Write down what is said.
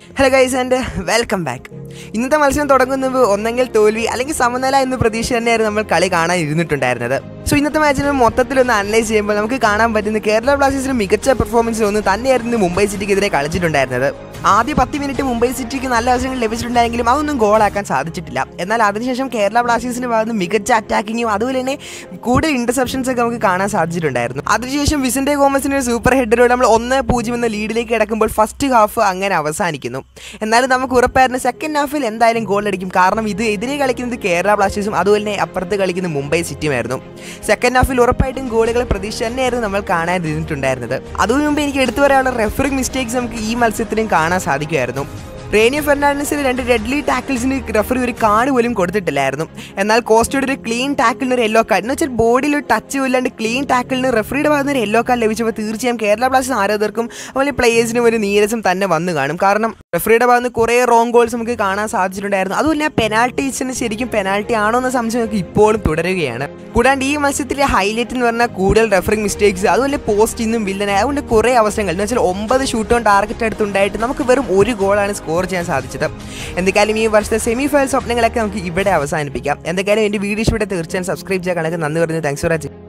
hello guys and welcome back ഇന്നത്തെ മത്സരം തുടങ്ങുന്നത് ഒന്നെങ്കിൽ തോൽവി അല്ലെങ്കിൽ സമനില എന്ന പ്രതീക്ഷ തന്നെയായിരുന്നു നമ്മൾ കളി കാണാൻ ഇരുന്നിട്ടുണ്ടായിരുന്നത് സോ ഇന്നത്തെ മാച്ചിന് മൊത്തത്തിലൊന്ന് അനലൈസ് ചെയ്യുമ്പോൾ നമുക്ക് കാണാൻ പറ്റുന്ന കേരള ബ്ലാസ്റ്റേഴ്സിന് മികച്ച പെർഫോമൻസിൽ ഒന്ന് തന്നെയായിരുന്നു മുംബൈ സിറ്റിക്കെതിരെ കളിച്ചിട്ടുണ്ടായിരുന്നത് ആദ്യ പത്ത് മിനിറ്റ് മുംബൈ സിറ്റിക്ക് നല്ല അവസരങ്ങൾ ലഭിച്ചിട്ടുണ്ടെങ്കിലും അതൊന്നും ഗോളാക്കാൻ സാധിച്ചിട്ടില്ല എന്നാൽ അതിനുശേഷം കേരള ബ്ലാസ്റ്റേഴ്സിന് ഭാഗത്ത് മികച്ച അറ്റാക്കിങ്ങും അതുപോലെ തന്നെ കൂടുതൽ ഇന്റർസെപ്ഷൻസ് ഒക്കെ നമുക്ക് കാണാൻ സാധിച്ചിട്ടുണ്ടായിരുന്നു അതിനുശേഷം വിസന്റെ ഗോമസിന്റെ ഒരു സൂപ്പർ ഹെഡറോട് നമ്മൾ ഒന്ന് പൂജ്യം എന്ന ലീഡിലേക്ക് കിടക്കുമ്പോൾ ഫസ്റ്റ് ഹാഫ് അങ്ങനെ അവസാനിക്കുന്നു എന്നാലും നമുക്ക് ഉറപ്പായിരുന്നു സെക്കൻഡ് ഹാഫിൽ എന്തായാലും ഗോൾ അടിക്കും കാരണം ഇത് എതിരെ കളിക്കുന്നത് കേരള ബ്ലാസ്റ്റേഴ്സും അതുപോലെ തന്നെ അപ്പുറത്ത് കളിക്കുന്ന മുംബൈ സിറ്റിയുമായിരുന്നു സെക്കൻഡ് ഹാഫിൽ ഉറപ്പായിട്ടും ഗോളുകൾ പ്രതീക്ഷ തന്നെയായിരുന്നു നമ്മൾ കാണാനിരുന്നിട്ടുണ്ടായിരുന്നത് അതിനു മുമ്പ് എനിക്ക് എടുത്തു പറയാനുള്ള റെഫറിംഗ് മിസ്റ്റേക്സ് നമുക്ക് ഈ മത്സരത്തിലും കാണാൻ സാധിക്കുമായിരുന്നു റേനിയോ ഫെർണാണ്ടസിന് രണ്ട് ഡെഡ്ലി ടാക്കിൾസിന് റെഫറി ഒരു കാർഡ് പോലും കൊടുത്തിട്ടില്ലായിരുന്നു എന്നാൽ കോസ്റ്റോയുടെ ഒരു ക്ലീൻ ടാക്കിളിന് ഒരു യെല്ലോ കാർഡ് എന്ന് വെച്ചാൽ ബോഡിയിൽ ഒരു ടച്ച് ഇല്ലാണ്ട് ക്ലീൻ ടാക്കിളിന് റെഫറിയുടെ ഭാഗത്ത് ഒരു യെല്ലോ കാർഡ് ലഭിച്ചപ്പോൾ തീർച്ചയായും കേരള ബ്ലാസ്റ്റേഴ്സ് ആരാധകർക്കും അതുപോലെ പ്ലേയേഴ്സിനും ഒരു നീരസം തന്നെ വന്നു കാണും കാരണം റെഫറിയുടെ ഭാഗത്ത് കുറേ റോങ് ഗോൾസ് നമുക്ക് കാണാൻ സാധിച്ചിട്ടുണ്ടായിരുന്നു അതുപോലെ പെനാൽറ്റീസിന് ശരിക്കും പെനാൽറ്റി ആണോ എന്ന സംശയം നമുക്ക് ഇപ്പോഴും തുടരുകയാണ് കൂടാണ്ട് ഈ മത്സരത്തിലെ ഹൈലൈറ്റ് എന്ന് പറഞ്ഞാൽ കൂടുതൽ റെഫറിംഗ് മിസ്റ്റേക്സ് അതുപോലെ പോസ്റ്റ് ഇന്നും വില്ലനായി അതുകൊണ്ട് കുറേ അവസരങ്ങൾ എന്ന് വെച്ചാൽ ഒമ്പത് ഷൂട്ട് ഓൺ ടാർഗറ്റ് അടുത്തുണ്ടായിട്ട് നമുക്ക് വെറും ഒരു ഗോളാണ് സ്കോർ ചെയ്യാൻ സാധിച്ചത് എന്തൊക്കെയാലും ഈ വർഷത്തെ സെമി ഫൈനൽ സ്വപ്നങ്ങളൊക്കെ നമുക്ക് ഇവിടെ അവസാനിപ്പിക്കാം എന്തൊക്കെയാലും എൻ്റെ വീഡിയോ ഇഷ്ടപ്പെട്ട തീർച്ചയായും സബ്സ്ക്രൈബ് ചെയ്യാൻ കണക്ക് നന്ദി പറഞ്ഞു താങ്ക്സ് ഫോർ വാച്ചിങ്